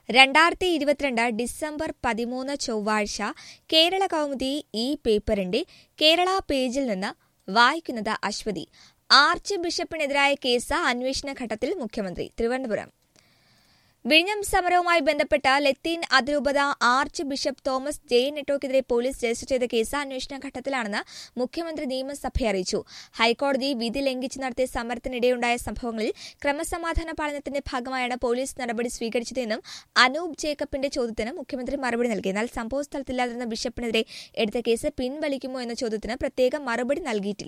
രണ്ടായിരത്തി ഇരുപത്തിരണ്ട് ഡിസംബർ പതിമൂന്ന് ചൊവ്വാഴ്ച കേരള കൗമുദി ഈ പേപ്പറിന്റെ കേരള പേജിൽ നിന്ന് വായിക്കുന്നത് അശ്വതി ആർച്ച് ബിഷപ്പിനെതിരായ കേസ് അന്വേഷണ ഘട്ടത്തിൽ മുഖ്യമന്ത്രി തിരുവനന്തപുരം വിഴിഞ്ഞം സമരവുമായി ബന്ധപ്പെട്ട ലത്തീൻ അതിരൂപത ആർച്ച് ബിഷപ്പ് തോമസ് ജെ നെറ്റോക്കെതിരെ പോലീസ് രജിസ്റ്റർ ചെയ്ത കേസ് അന്വേഷണ ഘട്ടത്തിലാണെന്ന് മുഖ്യമന്ത്രി നിയമസഭയെ അറിയിച്ചു ഹൈക്കോടതി വിധി ലംഘിച്ച് നടത്തിയ സമരത്തിനിടെയുണ്ടായ സംഭവങ്ങളിൽ ക്രമസമാധാന പാലനത്തിന്റെ ഭാഗമായാണ് പോലീസ് നടപടി സ്വീകരിച്ചതെന്നും അനൂപ് ജേക്കബിന്റെ ചോദ്യത്തിന് മുഖ്യമന്ത്രി മറുപടി നൽകി എന്നാൽ സംഭവസ്ഥലത്തില്ലാതിരുന്ന ബിഷപ്പിനെതിരെ എടുത്ത കേസ് പിൻവലിക്കുമോ എന്ന ചോദ്യത്തിന് പ്രത്യേക മറുപടി നൽകിയിട്ടില്ല